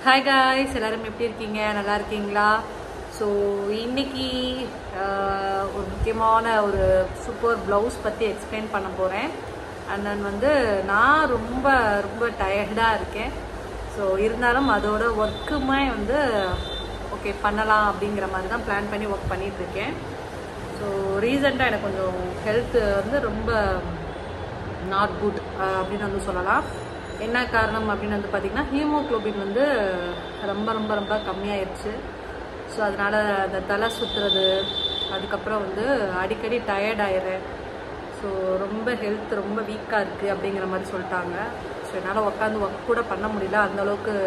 hi guys எல்லாரும் எப்படி இருக்கீங்க நல்லா இருக்கீங்களா ஸோ இன்னைக்கு ஆஹ், ஒரு முக்கியமான ஒரு சூப்பர் ப்ளவுஸ் பற்றி எக்ஸ்பிளைன் பண்ண போகிறேன் அண்ட் தென் வந்து நான் ரொம்ப ரொம்ப டயர்டாக இருக்கேன் ஸோ இருந்தாலும் அதோட ஒர்க்குமே வந்து ஓகே பண்ணலாம் அப்படிங்கிற மாதிரி தான் பிளான் பண்ணி ஒர்க் பண்ணிட்டு இருக்கேன் ஸோ ரீசெண்டாக எனக்கு கொஞ்சம் ஹெல்த் வந்து ரொம்ப நாட் குட் அப்படின்னு வந்து சொல்லலாம் என்ன காரணம் அப்படின்னு வந்து பார்த்திங்கன்னா ஹீமோக்ளோபின் வந்து ரொம்ப ரொம்ப ரொம்ப கம்மியாயிருச்சு ஸோ அதனால் அந்த தலை சுற்றுறது அதுக்கப்புறம் வந்து அடிக்கடி டயர்ட் ஆயிடுறேன் ஸோ ரொம்ப ஹெல்த் ரொம்ப வீக்காக இருக்குது அப்படிங்கிற மாதிரி சொல்லிட்டாங்க ஸோ என்னால் உட்காந்து ஒர்க் கூட பண்ண முடியல அந்த அளவுக்கு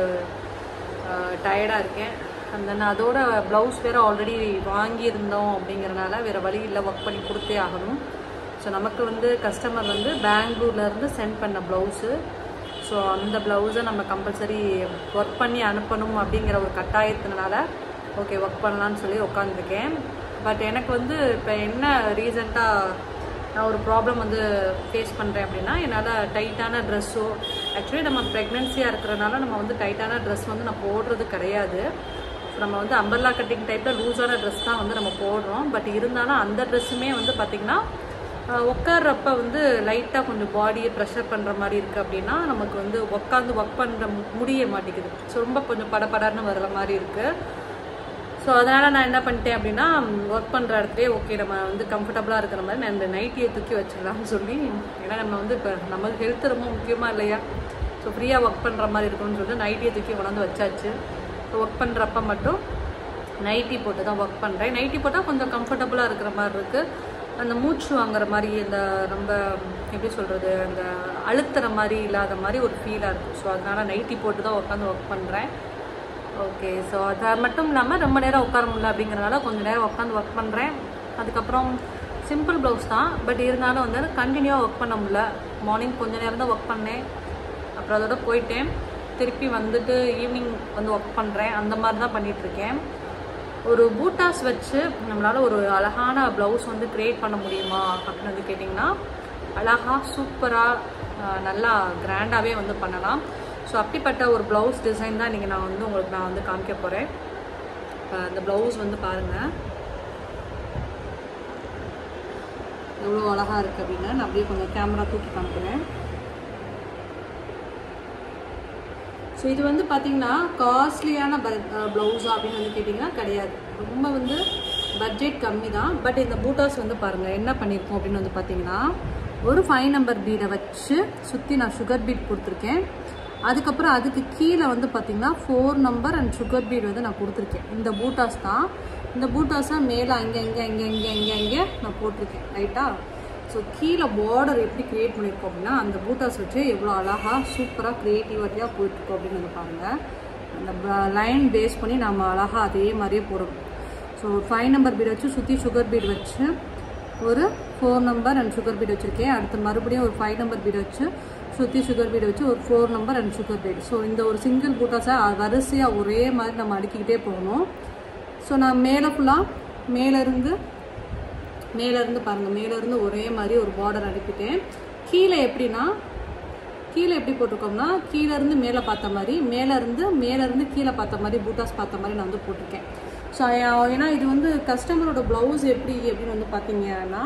டயர்டாக இருக்கேன் அந்த நான் அதோட ப்ளவுஸ் வேறு ஆல்ரெடி வாங்கியிருந்தோம் அப்படிங்கிறனால வேறு வழி இல்லை ஒர்க் பண்ணி கொடுத்தே ஆகணும் ஸோ நமக்கு வந்து கஸ்டமர் வந்து பெங்களூர்லேருந்து சென்ட் பண்ண ப்ளவுஸு ஸோ அந்த ப்ளவுஸை நம்ம கம்பல்சரி ஒர்க் பண்ணி அனுப்பணும் அப்படிங்கிற ஒரு கட்டாயத்தினால ஓகே ஒர்க் பண்ணலான்னு சொல்லி உட்காந்துருக்கேன் பட் எனக்கு வந்து இப்போ என்ன ரீசெண்டாக நான் ஒரு ப்ராப்ளம் வந்து ஃபேஸ் பண்ணுறேன் அப்படின்னா என்னால் டைட்டான ட்ரெஸ்ஸோ ஆக்சுவலி நம்ம ப்ரெக்னென்சியாக இருக்கிறனால நம்ம வந்து டைட்டான ட்ரெஸ் வந்து நான் போடுறது கிடையாது ஸோ நம்ம வந்து அம்பர்லா கட்டிங் டைப்பில் லூஸான ட்ரெஸ் தான் வந்து நம்ம போடுறோம் பட் இருந்தாலும் அந்த ட்ரெஸ்ஸுமே வந்து பார்த்திங்கன்னா ஆஹ் உட்கார்றப்ப வந்து லைட்டாக கொஞ்சம் பாடியை ப்ரெஷர் பண்ணுற மாதிரி இருக்குது அப்படின்னா நமக்கு வந்து உட்காந்து ஒர்க் பண்ணுற முடிய மாட்டேங்குது ஸோ ரொம்ப கொஞ்சம் படபடன்னு வர்ற மாதிரி இருக்குது ஸோ அதனால் நான் என்ன பண்ணிட்டேன் அப்படின்னா ஒர்க் பண்ணுற இடத்துலயே ஓகே நம்ம வந்து கம்ஃபர்டபுளாக இருக்கிற மாதிரி நான் இந்த நைட்டியை தூக்கி வச்சிடலாம்னு சொல்லி ஏன்னா நம்ம வந்து இப்போ நமக்கு ஹெல்த் ரொம்ப முக்கியமாக இல்லையா ஸோ ஃப்ரீயாக ஒர்க் பண்ணுற மாதிரி இருக்கும்னு சொல்லிட்டு நைட்டியை தூக்கி கொண்டாந்து வச்சாச்சு ஸோ ஒர்க் பண்ணுறப்ப மட்டும் நைட்டி போட்டு தான் ஒர்க் பண்ணுறேன் நைட்டி போட்டால் கொஞ்சம் கம்ஃபர்டபுளாக இருக்கிற மாதிரி இருக்குது அந்த மூச்சு வாங்குற மாதிரி இந்த ரொம்ப எப்படி சொல்கிறது அந்த அழுத்துற மாதிரி இல்லாத மாதிரி ஒரு ஃபீலாக இருக்குது ஸோ அதனால் நைட்டி போட்டு தான் உட்காந்து ஒர்க் பண்ணுறேன் ஓகே ஸோ அது மட்டும் இல்லாமல் ரொம்ப நேரம் உட்கார முடியல அப்படிங்கிறனால கொஞ்சம் நேரம் உட்காந்து ஒர்க் பண்ணுறேன் அதுக்கப்புறம் சிம்பிள் ப்ளவுஸ் தான் பட் இருந்தாலும் வந்து கண்டினியூவாக ஒர்க் பண்ண முடியல மார்னிங் கொஞ்ச நேரம் தான் ஒர்க் பண்ணேன் அப்புறம் அதோட போயிட்டேன் திருப்பி வந்துட்டு ஈவினிங் வந்து ஒர்க் பண்ணுறேன் அந்த மாதிரி தான் பண்ணிகிட்ருக்கேன் ஒரு பூட்டாஸ் வச்சு நம்மளால் ஒரு அழகான ப்ளவுஸ் வந்து க்ரியேட் பண்ண முடியுமா அப்படின்னு வந்து கேட்டிங்கன்னா அழகாக சூப்பராக நல்லா கிராண்டாகவே வந்து பண்ணலாம் ஸோ அப்படிப்பட்ட ஒரு ப்ளவுஸ் டிசைன் தான் இன்றைக்கி நான் வந்து உங்களுக்கு நான் வந்து காமிக்க போகிறேன் அந்த ப்ளவுஸ் வந்து பாருங்கள் எவ்வளோ அழகாக இருக்குது அப்படின்னு நான் அப்படியே கொஞ்சம் கேமரா தூக்கி காமிக்கிறேன் ஸோ இது வந்து பார்த்தீங்கன்னா காஸ்ட்லியான ப்ளவுஸா அப்படின்னு வந்து கேட்டிங்கன்னா கிடையாது ரொம்ப வந்து பட்ஜெட் கம்மி தான் பட் இந்த பூட்டாஸ் வந்து பாருங்கள் என்ன பண்ணியிருக்கோம் அப்படின்னு வந்து பார்த்தீங்கன்னா ஒரு ஃபைவ் நம்பர் பீடை வச்சு சுற்றி நான் சுகர் பீட் கொடுத்துருக்கேன் அதுக்கப்புறம் அதுக்கு கீழே வந்து பார்த்தீங்கன்னா four number and sugar beet வந்து நான் கொடுத்துருக்கேன் இந்த பூட்டாஸ் தான் இந்த பூட்டாஸாக மேலே அங்கே இங்கே இங்கே இங்கே இங்கே இங்கே நான் போட்டிருக்கேன் ரைட்டாக ஸோ கீழே பார்டர் எப்படி க்ரியேட் பண்ணியிருக்கோம் அப்படின்னா அந்த பூட்டாஸ் வச்சு எவ்வளோ அழகாக சூப்பராக க்ரியேட்டிவிட்டியாக போயிட்டுருக்கோம் அப்படின்னு வந்து பாருங்கள் அந்த லைன் பேஸ் பண்ணி நம்ம அழகாக அதே மாதிரியே போடணும் ஸோ ஃபைவ் நம்பர் பீட் வச்சு சுற்றி சுகர் பீட் வச்சு ஒரு four number and sugar beet வச்சுருக்கேன் அடுத்து மறுபடியும் ஒரு ஃபைவ் நம்பர் பீட் வச்சு சுற்றி சுகர் பீட் வச்சு ஒரு four number and sugar beet so இந்த ஒரு சிங்கிள் பூட்டாஸை வரிசையாக ஒரே மாதிரி நம்ம அடுக்கிக்கிட்டே போகணும் ஸோ நான் மேலே ஃபுல்லாக மேலேருந்து மேலேருந்து பாருங்கள் மேலேருந்து ஒரே மாதிரி ஒரு பார்டர் அனுப்பிட்டேன் கீழே எப்படின்னா கீழே எப்படி போட்டிருக்கோம்னா கீழேருந்து மேலே பார்த்த மாதிரி மேலேருந்து மேலேருந்து கீழே பார்த்த மாதிரி பூட்டாஸ் பார்த்த மாதிரி நான் வந்து போட்டிருக்கேன் ஸோ ஏன்னா இது வந்து கஸ்டமரோட ப்ளவுஸ் எப்படி அப்படின்னு வந்து பார்த்தீங்கன்னா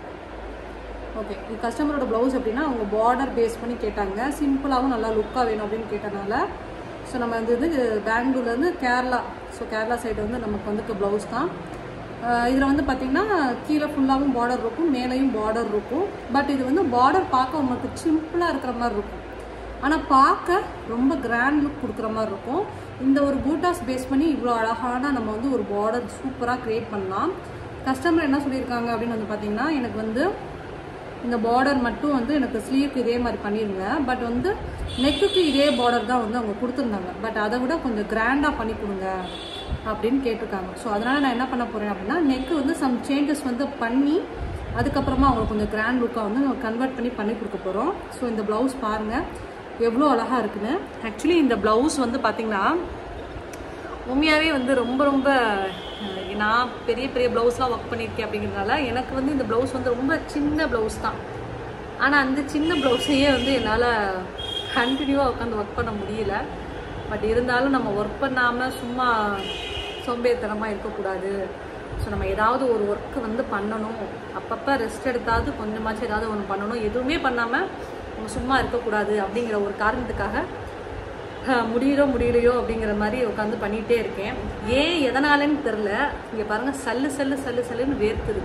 ஓகே கஸ்டமரோட ப்ளவுஸ் எப்படின்னா அவங்க பார்டர் பேஸ் பண்ணி கேட்டாங்க சிம்பிளாகவும் நல்லா லுக்காக வேணும் அப்படின்னு கேட்டனால ஸோ நம்ம வந்து இது பெங்களூர்லேருந்து கேரளா ஸோ கேரளா சைடு வந்து நமக்கு வந்து ப்ளவுஸ் தான் இதில் வந்து பார்த்திங்கன்னா கீழே ஃபுல்லாகவும் பார்டர் இருக்கும் மேலேயும் பார்டர் இருக்கும் பட் இது வந்து பார்டர் பார்க்க உங்களுக்கு சிம்பிளாக இருக்கிற மாதிரி இருக்கும் ஆனால் பார்க்க ரொம்ப கிராண்ட் லுக் கொடுக்குற மாதிரி இருக்கும் இந்த ஒரு பூட்டாஸ் பேஸ் பண்ணி இவ்வளோ அழகான நம்ம வந்து ஒரு பார்டர் சூப்பராக க்ரியேட் பண்ணலாம் கஸ்டமர் என்ன சொல்லியிருக்காங்க அப்படின்னு வந்து பார்த்திங்கன்னா எனக்கு வந்து இந்த பார்டர் மட்டும் வந்து எனக்கு ஸ்லீவ்க்கு இதே மாதிரி பண்ணிடுங்க பட் வந்து நெக்குக்கு இதே பார்டர் தான் வந்து அவங்க கொடுத்துருந்தாங்க பட் அதை விட கொஞ்சம் கிராண்டாக பண்ணி கொடுங்க அப்படின்னு கேட்டிருக்காங்க ஸோ அதனால் நான் என்ன பண்ண போகிறேன் அப்படின்னா நெக்கு வந்து சம் சேஞ்சஸ் வந்து பண்ணி அதுக்கப்புறமா அவங்களுக்கு கொஞ்சம் கிராண்ட் லுக்காக வந்து நம்ம கன்வெர்ட் பண்ணி பண்ணி கொடுக்க போகிறோம் ஸோ இந்த ப்ளவுஸ் பாருங்கள் எவ்வளோ அழகாக இருக்குன்னு ஆக்சுவலி இந்த ப்ளவுஸ் வந்து பார்த்திங்கன்னா உண்மையாகவே வந்து ரொம்ப ரொம்ப அஹ், நான் பெரிய பெரிய ப்ளவுஸ்லாம் ஒர்க் பண்ணியிருக்கேன் அப்படிங்கிறதுனால எனக்கு வந்து இந்த ப்ளவுஸ் வந்து ரொம்ப சின்ன ப்ளவுஸ் தான் ஆனால் அந்த சின்ன ப்ளவுஸையே வந்து என்னால் கண்டினியூவாக உட்காந்து ஒர்க் பண்ண முடியல பட் இருந்தாலும் நம்ம ஒர்க் பண்ணாமல் சும்மா சோம்பேறித்தனமாக இருக்கக்கூடாது ஸோ நம்ம ஏதாவது ஒரு ஒர்க்கு வந்து பண்ணணும் அப்பப்போ ரெஸ்ட் எடுத்தாவது கொஞ்சமாச்சும் ஏதாவது ஒன்று பண்ணணும் எதுவுமே பண்ணாமல் நம்ம சும்மா இருக்கக்கூடாது அப்படிங்கிற ஒரு காரணத்துக்காக அஹ், முடியுதோ முடியலையோ அப்படிங்கிற மாதிரி உட்காந்து பண்ணிகிட்டே இருக்கேன் ஏன் எதனாலன்னு தெரில இங்கே பாருங்கள் சல்லு சல்லு சல்லு சல்லுன்னு வேர்த்துருது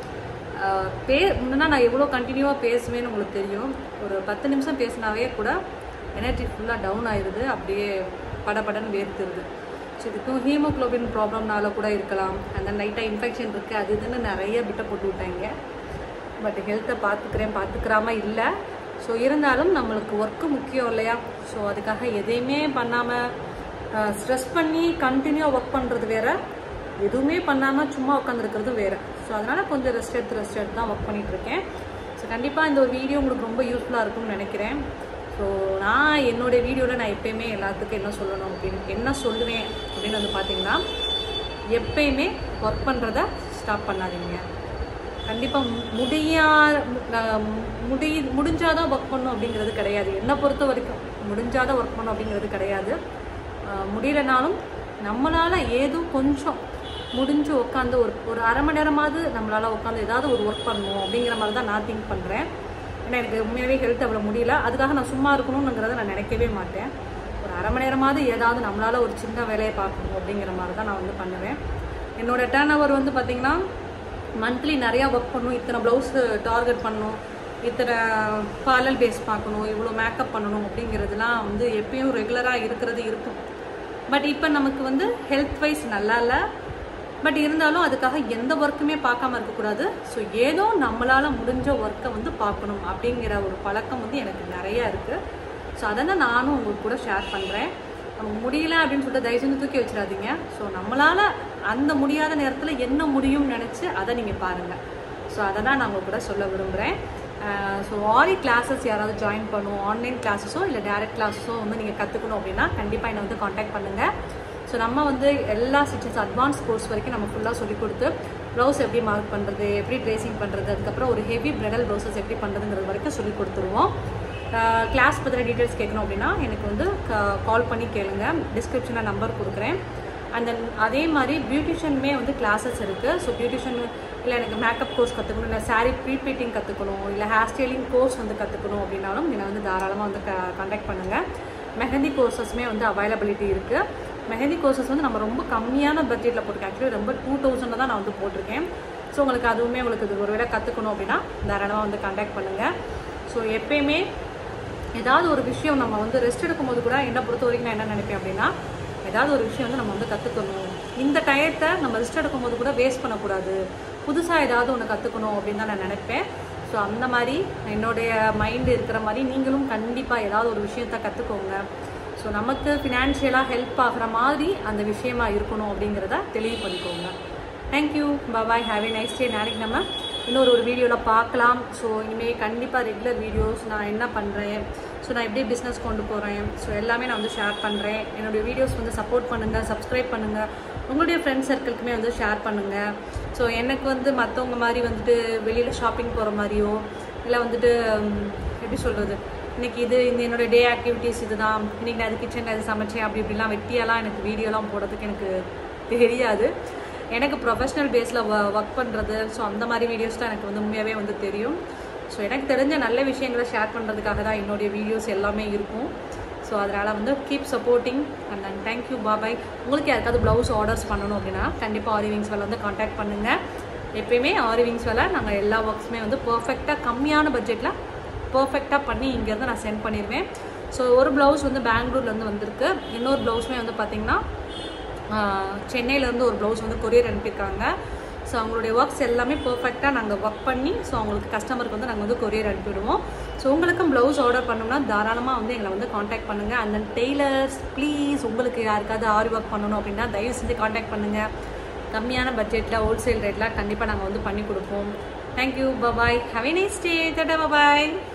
ஆஹ் பே முன்னா நான் எவ்வளோ கண்டினியூவாக பேசுவேன்னு உங்களுக்கு தெரியும் ஒரு பத்து நிமிஷம் பேசினாவே கூட எனர்ஜி ஃபுல்லாக டவுன் ஆயிடுது அப்படியே படபடன்னு வேர்த்துருது ஸோ இதுக்கும் ஹீமோக்ளோபின் ப்ராப்ளம்னால கூட இருக்கலாம் அந்த லைட்டாக இன்ஃபெக்ஷன் இருக்குது அது இதுன்னு நிறைய பிட்டை போட்டு விட்டாங்க பட் ஹெல்த்தை பார்த்துக்கிறேன் பார்த்துக்கிறாம இல்லை ஸோ இருந்தாலும் நம்மளுக்கு ஒர்க்கு முக்கியம் இல்லையா ஸோ அதுக்காக எதையுமே பண்ணாமல் ஸ்ட்ரெஸ் பண்ணி கண்டினியூவாக ஒர்க் பண்ணுறது வேற எதுவுமே பண்ணாமல் சும்மா உட்காந்துருக்கிறது வேற ஸோ அதனால் கொஞ்சம் ரெஸ்ட் எடுத்து ரெஸ்ட் எடுத்து தான் ஒர்க் பண்ணிட்டு இருக்கேன் ஸோ கண்டிப்பாக இந்த ஒரு வீடியோ உங்களுக்கு ரொம்ப யூஸ்ஃபுல்லாக இருக்கும்னு நினைக்கிறேன் ஸோ நான் என்னுடைய வீடியோவில் நான் எப்பயுமே எல்லாத்துக்கும் என்ன சொல்லணும் அப்படின்னு என்ன சொல்லுவேன் அப்படின்னு வந்து பார்த்தீங்கன்னா எப்பயுமே ஒர்க் பண்ணுறத ஸ்டாப் பண்ணாதீங்க கண்டிப்பாக முடியாத முடி முடிஞ்சாதான் ஒர்க் பண்ணும் அப்படிங்கிறது கிடையாது என்னை பொறுத்த வரைக்கும் முடிஞ்சாதான் ஒர்க் பண்ணும் அப்படிங்கிறது கிடையாது அஹ் முடியலனாலும் நம்மளால் ஏதோ கொஞ்சம் முடிஞ்சு உட்காந்து ஒரு ஒரு அரை மணி நேரமாவது நம்மளால் உட்காந்து ஏதாவது ஒரு ஒர்க் பண்ணணும் அப்படிங்கிற மாதிரி தான் நான் திங்க் பண்ணுறேன் ஏன்னா எனக்கு உண்மையாகவே ஹெல்த் அவ்வளோ முடியல அதுக்காக நான் சும்மா இருக்கணுங்கிறத நான் நினைக்கவே மாட்டேன் ஒரு அரை மணி நேரமாவது ஏதாவது நம்மளால் ஒரு சின்ன வேலையை பார்க்கணும் அப்படிங்கிற மாதிரி தான் நான் வந்து பண்ணுவேன் என்னோட டேர்ன் ஓவர் வந்து பார்த்திங்கன்னா மந்த்லி நிறையா ஒர்க் பண்ணணும் இத்தனை ப்ளவுஸ் டார்கெட் பண்ணணும் இத்தனை பார்லர் பேஸ் பார்க்கணும் இவ்வளோ மேக்கப் பண்ணணும் அப்படிங்கிறதுலாம் வந்து எப்பயும் ரெகுலராக இருக்கிறது இருக்கும் பட் இப்போ நமக்கு வந்து ஹெல்த் வைஸ் நல்லா இல்லை பட் இருந்தாலும் அதுக்காக எந்த ஒர்க்குமே பார்க்காம இருக்கக்கூடாது ஸோ ஏதோ நம்மளால் முடிஞ்ச ஒர்க்கை வந்து பார்க்கணும் அப்படிங்கிற ஒரு பழக்கம் வந்து எனக்கு நிறையா இருக்குது ஸோ அதை தான் நானும் உங்களுக்கு கூட ஷேர் பண்ணுறேன் நமக்கு முடியல அப்படின்னு சொல்லிட்டு தயவு செஞ்சு தூக்கி வச்சிடாதீங்க ஸோ நம்மளால் அந்த முடியாத நேரத்தில் என்ன முடியும்னு நினச்சி அதை நீங்கள் பாருங்கள் ஸோ அதை தான் நான் உங்க கூட சொல்ல விரும்புகிறேன் ஸோ ஆரி கிளாஸஸ் யாராவது ஜாயின் பண்ணும் ஆன்லைன் கிளாஸஸோ இல்லை டேரக்ட் கிளாஸஸோ வந்து நீங்கள் கற்றுக்கணும் அப்படின்னா கண்டிப்பாக என்னை வந்து காண்டாக்ட் பண்ணுங்கள் ஸோ நம்ம வந்து எல்லா ஸ்டிச்சஸ் அட்வான்ஸ் கோர்ஸ் வரைக்கும் நம்ம ஃபுல்லாக சொல்லி கொடுத்து ப்ளவுஸ் எப்படி மார்க் பண்ணுறது எப்படி ட்ரேசிங் பண்ணுறது அதுக்கப்புறம் ஒரு ஹெவி பிரெடல் ப்ளவுசஸ் எப்படி பண்ணுறதுங்கிறது வரைக்கும் சொல்லி கொடுத்துருவோம் கிளாஸ் பற்றின டீட்டெயில்ஸ் கேட்கணும் அப்படின்னா எனக்கு வந்து கால் பண்ணி கேளுங்க டிஸ்கிரிப்ஷனில் நம்பர் கொடுக்குறேன் அண்ட் தென் அதே மாதிரி பியூட்டிஷியனுமே வந்து கிளாஸஸ் இருக்குது ஸோ பியூட்டிஷியன் இல்லை எனக்கு மேக்கப் கோர்ஸ் கற்றுக்கணும் இல்லை சாரீ ப்ரீபீட்டிங் கற்றுக்கணும் இல்லை ஹேர் ஸ்டைலிங் கோர்ஸ் வந்து கற்றுக்கணும் அப்படின்னாலும் என்னை வந்து தாராளமாக வந்து கான்டாக்ட் பண்ணுங்கள் மெஹந்தி கோர்சஸுமே வந்து அவைலபிலிட்டி இருக்குது மெஹந்தி கோர்சஸ் வந்து நம்ம ரொம்ப கம்மியான பட்ஜெட்டில் போட்டிருக்கேன் ஆக்சுவலி ரொம்ப டூ தௌசண்ட் தான் நான் வந்து போட்டிருக்கேன் ஸோ உங்களுக்கு அதுவுமே உங்களுக்கு இது ஒரு வேளை கற்றுக்கணும் அப்படின்னா தாராளமாக வந்து கான்டாக்ட் பண்ணுங்கள் ஸோ எப்பயுமே ஏதாவது ஒரு விஷயம் நம்ம வந்து ரெஸ்ட் எடுக்கும்போது கூட என்னை பொறுத்த வரைக்கும் நான் என்ன நினைப்பேன் அப்படின்னா ஏதாவது ஒரு விஷயம் வந்து நம்ம வந்து கற்றுக்கணும் இந்த டயத்தை நம்ம ரெஸ்ட் எடுக்கும்போது கூட வேஸ்ட் பண்ணக்கூடாது புதுசாக ஏதாவது ஒன்று கற்றுக்கணும் அப்படின்னு தான் நான் நினைப்பேன் ஸோ அந்த மாதிரி என்னுடைய மைண்டு இருக்கிற மாதிரி நீங்களும் கண்டிப்பாக ஏதாவது ஒரு விஷயத்த கற்றுக்கோங்க ஸோ நமக்கு ஃபினான்ஷியலாக ஹெல்ப் ஆகிற மாதிரி அந்த விஷயமா இருக்கணும் அப்படிங்கிறத தெளிவு பண்ணிக்கோங்க thank you bye have a nice day நாளைக்கு நம்ம இன்னொரு ஒரு வீடியோவில் பார்க்கலாம் ஸோ இனிமேல் கண்டிப்பாக ரெகுலர் வீடியோஸ் நான் என்ன பண்ணுறேன் ஸோ நான் எப்படி பிஸ்னஸ் கொண்டு போகிறேன் ஸோ எல்லாமே நான் வந்து ஷேர் பண்ணுறேன் என்னுடைய வீடியோஸ் வந்து சப்போர்ட் பண்ணுங்கள் சப்ஸ்கிரைப் பண்ணுங்கள் உங்களுடைய ஃப்ரெண்ட்ஸ் சர்க்கிள்க்குமே வந்து ஷேர் பண்ணுங்கள் ஸோ எனக்கு வந்து மற்றவங்க மாதிரி வந்துட்டு வெளியில் ஷாப்பிங் போகிற மாதிரியோ இல்லை வந்துட்டு ம், எப்படி சொல்கிறது இன்னைக்கு இது இந்த என்னோட டே ஆக்டிவிட்டீஸ் இதுதான் இன்னைக்கு நான் அது கிச்சனில் இது சமைச்சேன் அப்படி இப்படிலாம் வெட்டியெல்லாம் எனக்கு வீடியோலாம் போடுறதுக்கு எனக்கு தெரியாது எனக்கு ப்ரொஃபஷனல் பேஸில் ஒர்க் பண்ணுறது ஸோ அந்த மாதிரி வீடியோஸ் தான் எனக்கு வந்து உண்மையாகவே வந்து தெரியும் ஸோ எனக்கு தெரிஞ்ச நல்ல விஷயங்களை ஷேர் பண்ணுறதுக்காக தான் என்னுடைய வீடியோஸ் எல்லாமே இருக்கும் ஸோ அதனால் வந்து keep supporting and then thank you bye bye உங்களுக்கு யாருக்காவது ப்ளவுஸ் ஆர்டர்ஸ் பண்ணணும் அப்படின்னா கண்டிப்பாக ஆரிவிங்ஸ் வேலை வந்து காண்டாக்ட் பண்ணுங்கள் எப்பயுமே ஆரிவிங்ஸ் வேலை நாங்கள் எல்லா ஒர்க்ஸுமே வந்து பர்ஃபெக்டாக கம்மியான பட்ஜெட்டில் பர்ஃபெக்டாக பண்ணி இங்கேருந்து நான் சென்ட் பண்ணிடுவேன் ஸோ ஒரு ப்ளவுஸ் வந்து பெங்களூர்லேருந்து வந்திருக்கு இன்னொரு ப்ளவுஸுமே வந்து பார்த்திங்கன்னா சென்னையிலேருந்து ஒரு ப்ளவுஸ் வந்து கொரியர் அனுப்பியிருக்காங்க ஸோ அவங்களுடைய ஒர்க்ஸ் எல்லாமே பர்ஃபெக்டாக நாங்கள் ஒர்க் பண்ணி ஸோ அவங்களுக்கு கஸ்டமருக்கு வந்து நாங்கள் வந்து கொரியர் அனுப்பிவிடுவோம் ஸோ உங்களுக்கும் ப்ளவுஸ் ஆர்டர் பண்ணணும்னா தாராளமாக வந்து எங்களை வந்து காண்டாக்ட் பண்ணுங்கள் அண்ட் தென் டெய்லர்ஸ் ப்ளீஸ் உங்களுக்கு யாருக்காவது ஆரி ஒர்க் பண்ணணும் அப்படின்னா தயவு செஞ்சு காண்டாக்ட் பண்ணுங்கள் கம்மியான பட்ஜெட்டில் ஹோல்சேல் ரேட்டில் கண்டிப்பாக நாங்கள் வந்து பண்ணி கொடுப்போம் thank you bye bye have a nice day tata bye bye